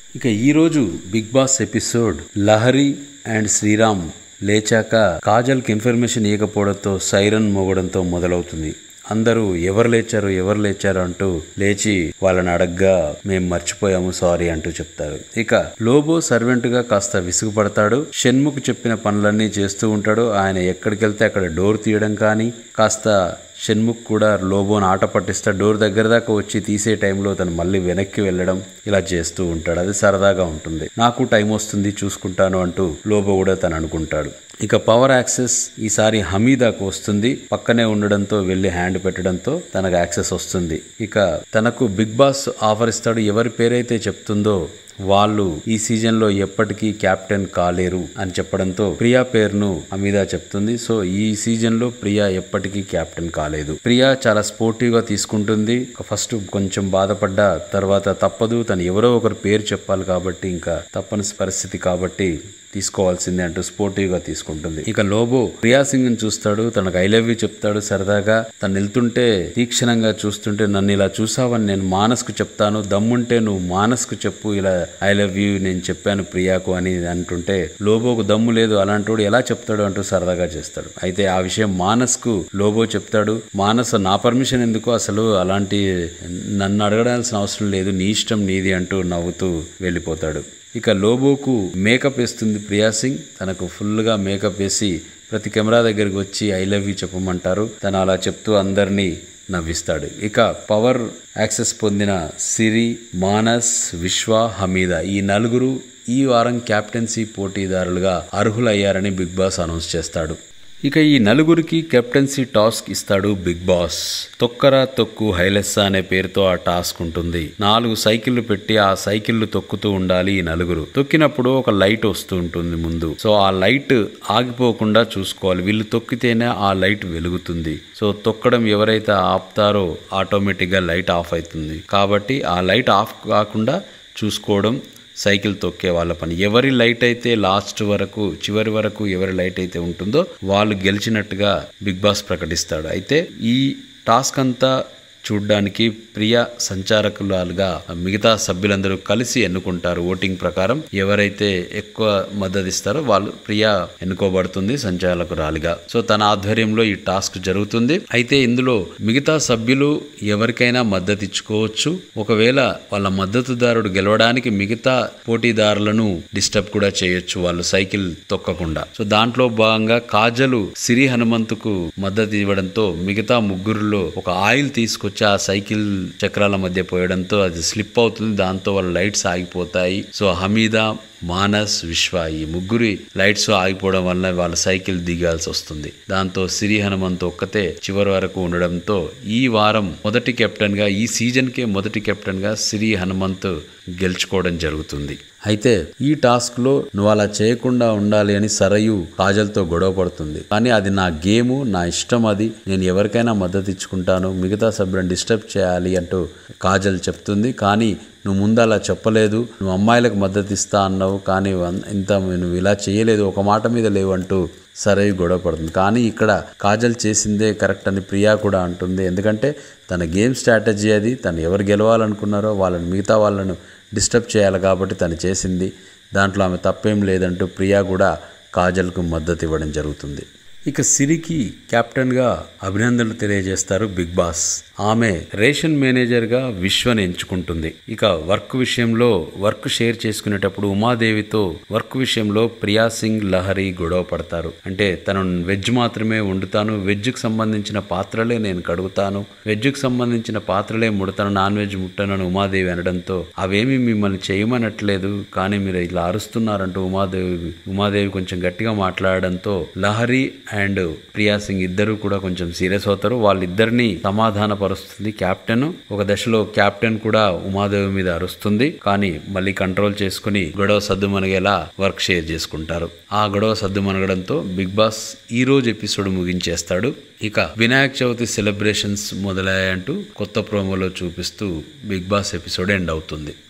ఇక ఈరోజు Bigg Boss episode Lahari and Sriram లేచాక కాజల్కి ఇన్ఫర్మేషన్ ఇవ్వకపోవడంతో సైరన్ మోగడంతో మొదలవుతుంది అందరూ ఎవరు లేచారు ఎవరు లేచారు అంటూ లేచి వాళ్ళని అడగ్గా మేము మర్చిపోయాము సారీ అంటూ చెప్తారు ఇక లోబో సర్వెంట్ గా కాస్త విసుగుపడతాడు షణ్ముఖ్ చెప్పిన పనులన్నీ చేస్తూ ఉంటాడు ఆయన ఎక్కడికి వెళ్తే అక్కడ డోర్ తీయడం కానీ కాస్త షణ్ముఖ్ కూడా లోబోని ఆట పట్టిస్తా డోర్ దగ్గర దాకా వచ్చి తీసే టైంలో తను మళ్ళీ వెనక్కి వెళ్ళడం ఇలా చేస్తూ ఉంటాడు అది సరదాగా ఉంటుంది నాకు టైం వస్తుంది చూసుకుంటాను అంటూ లోబో కూడా తను అనుకుంటాడు ఇక పవర్ యాక్సెస్ ఈసారి హమీదాకు వస్తుంది పక్కనే ఉండడంతో వెళ్ళి హ్యాండ్ పెట్టడంతో తనకు యాక్సెస్ వస్తుంది ఇక తనకు బిగ్ బాస్ ఆఫర్ ఇస్తాడు ఎవరి పేరైతే చెప్తుందో వాళ్ళు ఈ సీజన్ లో ఎప్పటికీ కెప్టెన్ కాలేరు అని చెప్పడంతో ప్రియా పేరును అమీదా చెప్తుంది సో ఈ సీజన్ లో ప్రియా ఎప్పటికీ కెప్టెన్ కాలేదు ప్రియా చాలా స్పోర్టివ్ గా తీసుకుంటుంది ఫస్ట్ కొంచెం బాధపడ్డ తర్వాత తప్పదు తను ఎవరో ఒకరు పేరు చెప్పాలి కాబట్టి ఇంకా తప్పని పరిస్థితి కాబట్టి తీసుకోవాల్సిందే అంటూ స్పోర్టివ్ గా తీసుకుంటుంది ఇక లోబో ప్రియా సింగ్ ని చూస్తాడు తనకు ఐ లవ్ యూ చెప్తాడు సరదాగా తను వెళ్తుంటే తీక్షణంగా చూస్తుంటే నన్ను ఇలా చూసావని నేను మానస్కు చెప్తాను దమ్ముంటే నువ్వు మానస్కు చెప్పు ఇలా ఐ లవ్ యూ నేను చెప్పాను ప్రియాకు అని అంటుంటే లోబోకు దమ్ము లేదు అలాంటోడు ఎలా చెప్తాడు అంటూ సరదాగా చేస్తాడు అయితే ఆ విషయం మానస్కు లోబో చెప్తాడు మానస్ నా పర్మిషన్ ఎందుకు అసలు అలాంటి నన్ను అడగడాల్సిన అవసరం లేదు నీ ఇష్టం నీది అంటూ నవ్వుతూ వెళ్ళిపోతాడు ఇక లోబోకు మేకప్ వేస్తుంది ప్రియా సింగ్ తనకు ఫుల్గా మేకప్ వేసి ప్రతి కెమెరా దగ్గరికి వచ్చి ఐ లవ్ యూ చెప్పమంటారు తను అలా చెప్తూ అందరినీ నవ్విస్తాడు ఇక పవర్ యాక్సెస్ పొందిన సిరి మానస్ విశ్వ హమీదా ఈ నలుగురు ఈ వారం క్యాప్టెన్సీ పోటీదారులుగా అర్హులయ్యారని బిగ్ బాస్ అనౌన్స్ చేస్తాడు ఇక ఈ నలుగురికి కెప్టెన్సీ టాస్క్ ఇస్తాడు బిగ్ బాస్ తొక్కరా తొక్కు హైలెస్సా అనే పేరుతో ఆ టాస్క్ ఉంటుంది నాలుగు సైకిళ్లు పెట్టి ఆ సైకిళ్లు తొక్కుతూ ఉండాలి ఈ నలుగురు తొక్కినప్పుడు ఒక లైట్ వస్తూ ఉంటుంది ముందు సో ఆ లైట్ ఆగిపోకుండా చూసుకోవాలి వీళ్ళు తొక్కితేనే ఆ లైట్ వెలుగుతుంది సో తొక్కడం ఎవరైతే ఆపుతారో ఆటోమేటిక్గా లైట్ ఆఫ్ అవుతుంది కాబట్టి ఆ లైట్ ఆఫ్ కాకుండా చూసుకోవడం సైకిల్ తొక్కే వాళ్ళ పని ఎవరి లైట్ అయితే లాస్ట్ వరకు చివరి వరకు ఎవరి లైట్ అయితే ఉంటుందో వాళ్ళు గెలిచినట్టుగా బిగ్ బాస్ ప్రకటిస్తాడు అయితే ఈ టాస్క్ అంతా చూడ్డానికి ప్రియ సంచారకులుగా మిగతా సభ్యులందరూ కలిసి ఎన్నుకుంటారు ఓటింగ్ ప్రకారం ఎవరైతే ఎక్కువ మద్దతు ఇస్తారో వాళ్ళు ప్రియ ఎన్నుకోబడుతుంది సంచాలకురాలిగా సో తన ఆధ్వర్యంలో ఈ టాస్క్ జరుగుతుంది అయితే ఇందులో మిగతా సభ్యులు ఎవరికైనా మద్దతు ఇచ్చుకోవచ్చు ఒకవేళ వాళ్ళ మద్దతుదారుడు గెలవడానికి మిగతా పోటీదారులను డిస్టర్బ్ కూడా చేయొచ్చు వాళ్ళు సైకిల్ తొక్కకుండా సో దాంట్లో భాగంగా కాజలు సిరి హనుమంతుకు మద్దతు ఇవ్వడంతో మిగతా ముగ్గురులో ఒక ఆయిల్ తీసుకొచ్చి ఆ సైకిల్ చక్రాల మధ్య పోయడంతో అది స్లిప్ అవుతుంది దాంతో వాళ్ళ లైట్స్ ఆగిపోతాయి సో హమీదా మానస్ విశ్వ ఈ ముగ్గురి లైట్స్ ఆగిపోవడం వల్ల వాళ్ళ సైకిల్ దిగాల్సి వస్తుంది దాంతో సిరి హనుమంత్ ఒక్కతే చివరి వరకు ఉండడంతో ఈ వారం మొదటి కెప్టెన్ గా ఈ సీజన్ కే మొదటి కెప్టెన్ గా సిరి హనుమంత్ గెలుచుకోవడం జరుగుతుంది అయితే ఈ టాస్క్ లో నువ్వు అలా చేయకుండా ఉండాలి అని సరయు కాజల్తో గొడవ పడుతుంది కానీ అది నా గేము నా ఇష్టం అది నేను ఎవరికైనా మద్దతు ఇచ్చుకుంటాను మిగతా సభ్యులను డిస్టర్బ్ చేయాలి అంటూ కాజల్ చెప్తుంది కానీ నువ్వు ముందు అలా చెప్పలేదు నువ్వు అమ్మాయిలకు మద్దతు ఇస్తా అన్నావు కానీ ఇంత నువ్వు ఇలా చేయలేదు ఒక మాట మీద లేవు అంటూ సరే గొడవ పడుతుంది కానీ ఇక్కడ కాజల్ చేసిందే కరెక్ట్ అని ప్రియా కూడా అంటుంది ఎందుకంటే తన గేమ్ స్ట్రాటజీ అది తను ఎవరు గెలవాలనుకున్నారో వాళ్ళని మిగతా వాళ్ళను డిస్టర్బ్ చేయాలి కాబట్టి తను చేసింది దాంట్లో ఆమె తప్పేం లేదంటూ ప్రియా కూడా కాజల్కు మద్దతు ఇవ్వడం జరుగుతుంది ఇక సిరికి కెప్టెన్గా అభినందనలు తెలియజేస్తారు బిగ్ బాస్ ఆమె రేషన్ మేనేజర్గా విశ్వని ఎంచుకుంటుంది ఇక వర్క్ విషయంలో వర్క్ షేర్ చేసుకునేటప్పుడు ఉమాదేవితో వర్క్ విషయంలో ప్రియా సింగ్ లహరి గొడవ పడతారు అంటే తను వెజ్ మాత్రమే వండుతాను వెజ్కి సంబంధించిన పాత్రలే నేను కడుగుతాను వెజ్కి సంబంధించిన పాత్రలే ముడతాను నాన్ వెజ్ ముట్టనని ఉమాదేవి అనడంతో అవేమి మిమ్మల్ని చేయమనట్లేదు కానీ మీరు ఇలా అరుస్తున్నారంటూ ఉమాదేవి ఉమాదేవి కొంచెం గట్టిగా మాట్లాడడంతో లహరి అండ్ ప్రియా సింగ్ ఇద్దరు కూడా కొంచెం సీరియస్ అవుతారు వాళ్ళిద్దరిని సమాధాన పరుస్తుంది కెప్టెన్ ఒక దశలో కెప్టెన్ కూడా ఉమాదేవి మీద అరుస్తుంది కానీ మళ్ళీ కంట్రోల్ చేసుకుని గొడవ సద్దుమణిగేలా వర్క్ షేర్ చేసుకుంటారు ఆ గొడవ సద్దుమణగడంతో బిగ్ బాస్ ఈ రోజు ఎపిసోడ్ ముగించేస్తాడు ఇక వినాయక చవితి సెలబ్రేషన్స్ మొదలయ్యాయంటూ కొత్త ప్రోమోలో చూపిస్తూ బిగ్ బాస్ ఎపిసోడ్ ఎండ్ అవుతుంది